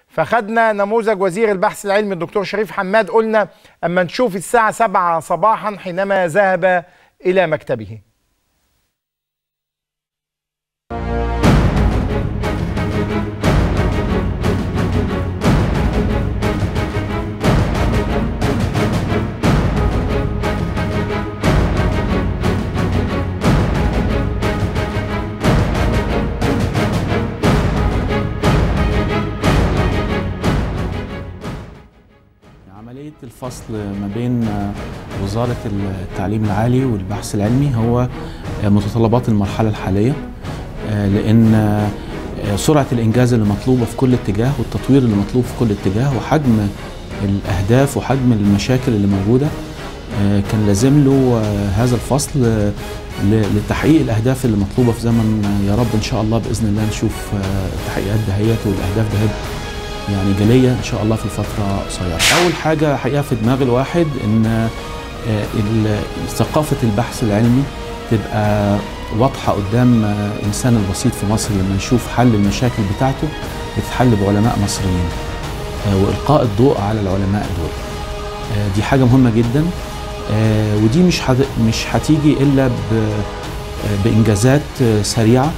فخدنا نموذج وزير البحث العلمي الدكتور شريف حماد قلنا أما نشوف الساعة 7 صباحا حينما ذهب إلى مكتبه عملية الفصل ما بين وزارة التعليم العالي والبحث العلمي هو متطلبات المرحلة الحالية لأن سرعة الإنجاز اللي مطلوبة في كل اتجاه والتطوير اللي مطلوب في كل اتجاه وحجم الأهداف وحجم المشاكل اللي موجودة كان لازم له هذا الفصل لتحقيق الأهداف اللي مطلوبة في زمن يا رب إن شاء الله بإذن الله نشوف التحقيقات دهيت والأهداف دهيت يعني جلية إن شاء الله في فترة قصيرة أول حاجة حقيقة في دماغ الواحد إن ثقافة البحث العلمي تبقى واضحة قدام الإنسان البسيط في مصر لما نشوف حل المشاكل بتاعته بتتحل بعلماء مصريين وإلقاء الضوء على العلماء دول دي حاجة مهمة جدا ودي مش مش هتيجي إلا بإنجازات سريعة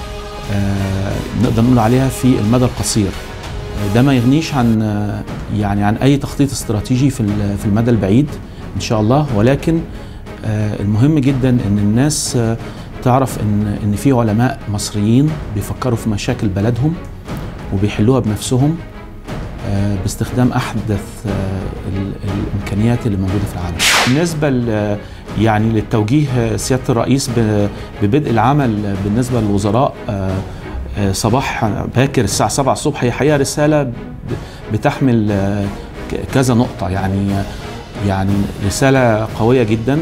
نقدر نقول عليها في المدى القصير ده ما يغنيش عن يعني عن اي تخطيط استراتيجي في في المدى البعيد ان شاء الله ولكن المهم جدا ان الناس تعرف ان ان في علماء مصريين بيفكروا في مشاكل بلدهم وبيحلوها بنفسهم باستخدام احدث الامكانيات اللي موجوده في العالم. بالنسبه يعني للتوجيه سياده الرئيس ببدء العمل بالنسبه للوزراء صباح باكر الساعة 7 الصبح هي حقيقة رسالة بتحمل كذا نقطة يعني يعني رسالة قوية جدا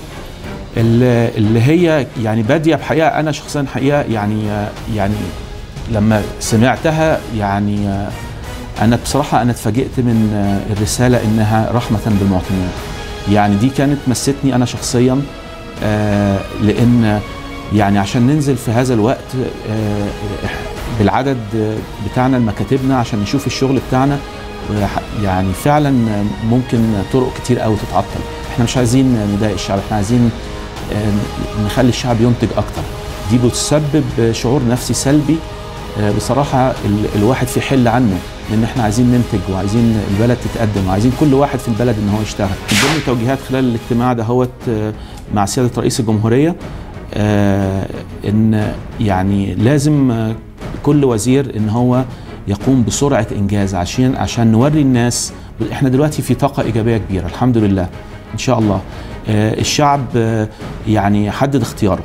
اللي هي يعني بادية بحقيقة أنا شخصيا حقيقة يعني يعني لما سمعتها يعني أنا بصراحة أنا اتفاجئت من الرسالة إنها رحمة بالمواطنين يعني دي كانت مستني أنا شخصيا لأن يعني عشان ننزل في هذا الوقت بالعدد بتاعنا لمكاتبنا عشان نشوف الشغل بتاعنا يعني فعلا ممكن طرق كتير قوي تتعطل احنا مش عايزين نضايق الشعب احنا عايزين نخلي الشعب ينتج اكتر دي بتسبب شعور نفسي سلبي بصراحة الواحد في حل عنه لان احنا عايزين ننتج وعايزين البلد تتقدم وعايزين كل واحد في البلد ان هو يشتغل من ضمن توجيهات خلال الاجتماع دهوت مع سيادة رئيس الجمهورية آه ان يعني لازم آه كل وزير ان هو يقوم بسرعه انجاز عشان عشان نوري الناس احنا دلوقتي في طاقه ايجابيه كبيره الحمد لله ان شاء الله آه الشعب يعني حدد اختياره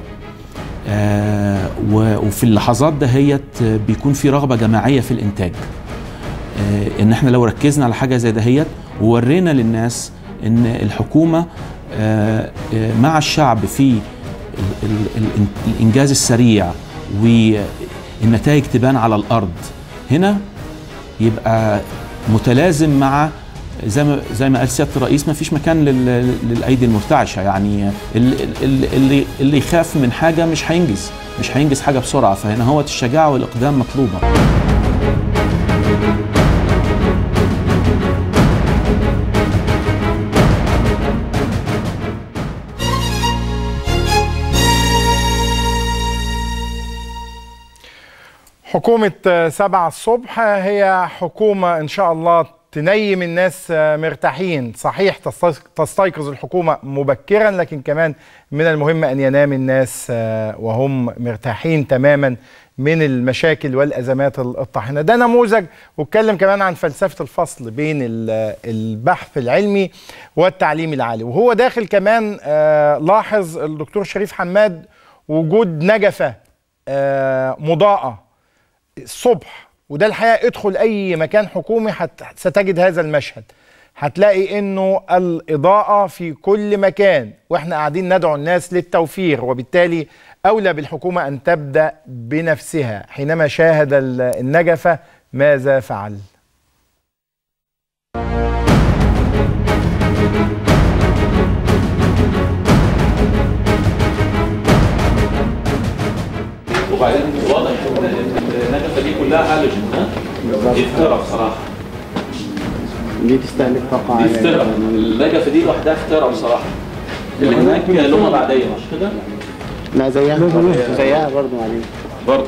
وفي اللحظات دهيت بيكون في رغبه جماعيه في الانتاج ان احنا لو ركزنا على حاجه زي دهيت وورينا للناس ان الحكومه مع الشعب في الانجاز السريع والنتائج تبان على الارض هنا يبقى متلازم مع زي ما زي ما قال سياده الرئيس ما فيش مكان للايدي المرتعشه يعني اللي اللي يخاف من حاجه مش هينجز مش هينجز حاجه بسرعه فهنا هو الشجاعه والاقدام مطلوبه حكومة سبعة الصبح هي حكومة إن شاء الله تنيم الناس مرتاحين صحيح تستيقظ الحكومة مبكرا لكن كمان من المهم أن ينام الناس وهم مرتاحين تماما من المشاكل والأزمات الطاحنة ده نموذج واتكلم كمان عن فلسفة الفصل بين البحث العلمي والتعليم العالي وهو داخل كمان لاحظ الدكتور شريف حماد وجود نجفة مضاءة الصبح وده الحقيقه ادخل اي مكان حكومي حت ستجد هذا المشهد هتلاقي انه الاضاءه في كل مكان واحنا قاعدين ندعو الناس للتوفير وبالتالي اولى بالحكومه ان تبدا بنفسها حينما شاهد النجفه ماذا فعل وبعدين واضح ان النجفه دي كلها هالوجين ها دي افتراء بصراحه دي تستهلك طاقة دي عالية افتراء النجفه دي لوحدها افتراء بصراحه اللي هناك لغه بعديه مش كده؟ لا زيها زيها برضه معلش برضه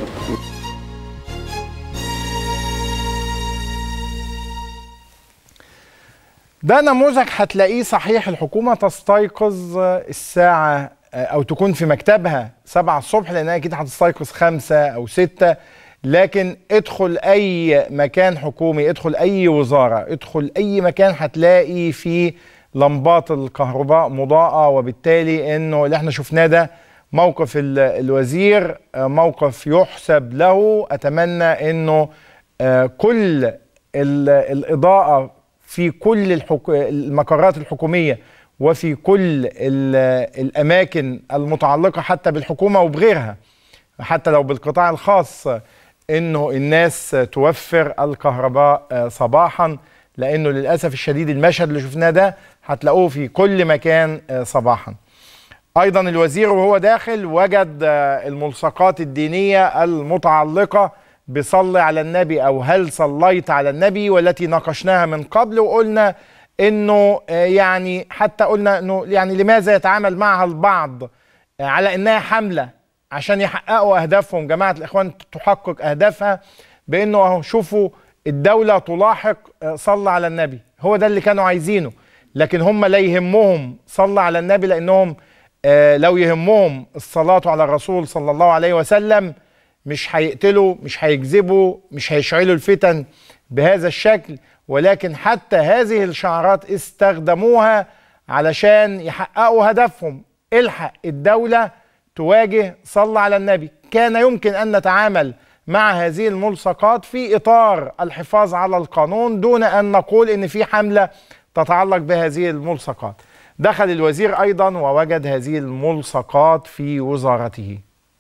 ده نموذج هتلاقيه صحيح الحكومة تستيقظ الساعة أو تكون في مكتبها سبعة الصبح لأنها أكيد هتستيقظ خمسة أو ستة لكن ادخل أي مكان حكومي ادخل أي وزارة ادخل أي مكان هتلاقي فيه لمبات الكهرباء مضاءة وبالتالي إنه اللي احنا شفناه ده موقف ال- الوزير آه، موقف يحسب له أتمنى إنه آه، كل ال- الإضاءة في كل الحك... المقرات الحكومية وفي كل ال- الأماكن المتعلقة حتى بالحكومة وبغيرها حتى لو بالقطاع الخاص انه الناس توفر الكهرباء آه، صباحا لانه للاسف الشديد المشهد اللي شفناه ده هتلاقوه في كل مكان آه، صباحا ايضا الوزير وهو داخل وجد آه، الملصقات الدينيه المتعلقه بصلي على النبي او هل صليت على النبي والتي ناقشناها من قبل وقلنا انه آه، يعني حتى قلنا انه يعني لماذا يتعامل معها البعض آه، على انها حمله عشان يحققوا اهدافهم جماعه الاخوان تحقق اهدافها بانه اهو شوفوا الدوله تلاحق آه، صلى على النبي هو ده اللي كانوا عايزينه لكن هم لا يهمهم صلى على النبي لانهم آه، لو يهمهم الصلاه على الرسول صلى الله عليه وسلم مش هيقتلوا مش هيكذبوا مش هيشعلوا الفتن بهذا الشكل ولكن حتى هذه الشعارات استخدموها علشان يحققوا هدفهم الحق الدولة تواجه صلى على النبي كان يمكن أن نتعامل مع هذه الملصقات في إطار الحفاظ على القانون دون أن نقول إن في حملة تتعلق بهذه الملصقات دخل الوزير أيضا ووجد هذه الملصقات في وزارته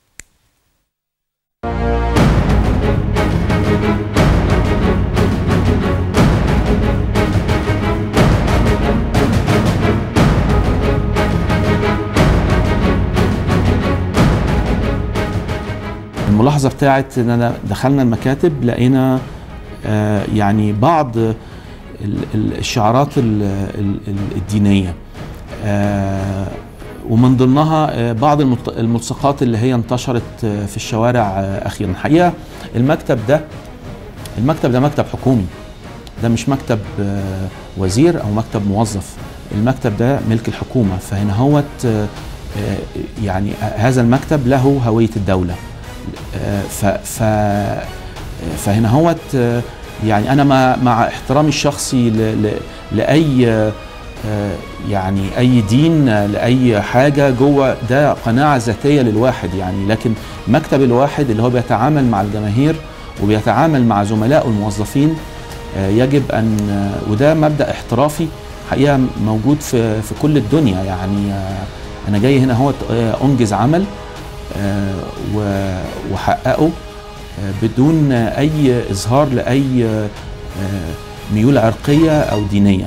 الملاحظه بتاعت ان انا دخلنا المكاتب لقينا آه، يعني بعض ال- ال- الشعارات ال- ال- ال- الدينيه آه، ومن ضمنها آه، بعض الملت- الملصقات اللي هي انتشرت آه، في الشوارع آه، اخيرا الحقيقه المكتب ده المكتب ده مكتب حكومي ده مش مكتب آه، وزير او مكتب موظف المكتب ده ملك الحكومه فهنا هوت آه، آه، يعني هذا المكتب له هويه الدوله آه، ف ف فهنا هوت آه، يعني انا مع مع احترامي الشخصي ل- ل- لاي آه، آه، يعني اي دين آه، لاي حاجه جوه ده قناعه ذاتيه للواحد يعني لكن مكتب الواحد اللي هو بيتعامل مع الجماهير وبيتعامل مع زملائه الموظفين آه، يجب ان آه، وده مبدا احترافي حقيقه موجود في في كل الدنيا يعني آه، انا جاي هنا هو انجز عمل آه، و- وحققه آه، بدون آه، اي اظهار لاي آه، آه، ميول عرقيه او دينيه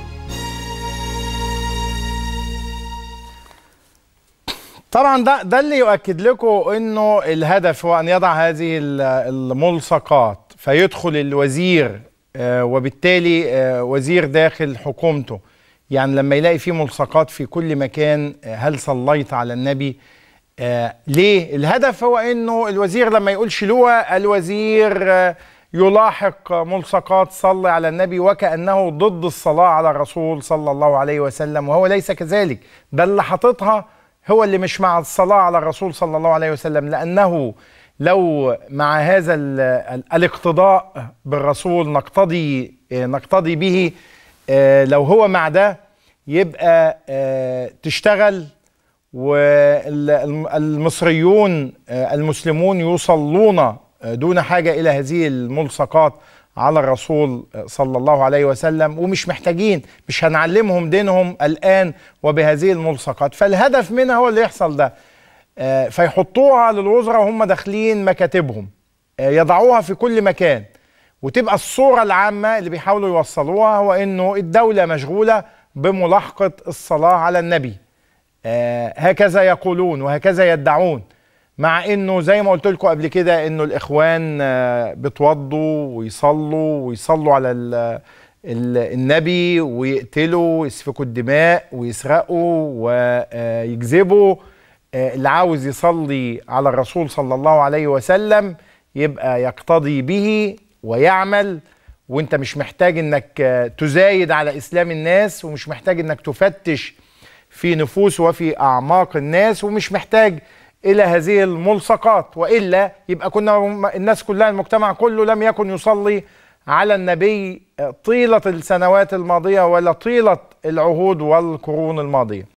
طبعا ده ده اللي يؤكد لكم انه الهدف هو ان يضع هذه ال- الملصقات فيدخل الوزير آه، وبالتالي آه، وزير داخل حكومته يعني لما يلاقي في ملصقات في كل مكان آه، هل صليت على النبي آه، ليه الهدف هو انه الوزير لما يقول شيلوها الوزير آه، يلاحق ملصقات صلي على النبي وكانه ضد الصلاه على الرسول صلى الله عليه وسلم وهو ليس كذلك ده اللي حاططها هو اللي مش مع الصلاه على الرسول صلى الله عليه وسلم لانه لو مع هذا ال- ال- الاقتضاء بالرسول نقتضي آه، نقتضي به آه، لو هو مع ده يبقى آه، تشتغل والمصريون المسلمون يصلون آه، دون حاجة إلى هذه الملصقات على الرسول آه، صلى الله عليه وسلم ومش محتاجين مش هنعلمهم دينهم الآن وبهذه الملصقات فالهدف منها هو اللي يحصل ده آه، فيحطوها للوزراء وهم داخلين مكاتبهم آه، يضعوها في كل مكان وتبقى الصورة العامة اللي بيحاولوا يوصلوها هو انه الدولة مشغولة بملاحقة الصلاة على النبي آه، هكذا يقولون وهكذا يدعون مع انه زي ما قلت لكم قبل كده انه الاخوان آه، بيتوضوا ويصلوا ويصلوا على ال ال النبي ويقتلوا ويسفكوا الدماء ويسرقوا ويكذبوا آه، اللي عاوز يصلي على الرسول صلى الله عليه وسلم يبقى يقتضي به ويعمل وانت مش محتاج انك آه، تزايد على اسلام الناس ومش محتاج انك تفتش في نفوس وفي اعماق الناس ومش محتاج الى هذه الملصقات والا يبقى كنا الناس كلها المجتمع كله لم يكن يصلي على النبي طيله السنوات الماضيه ولا طيله العهود والقرون الماضيه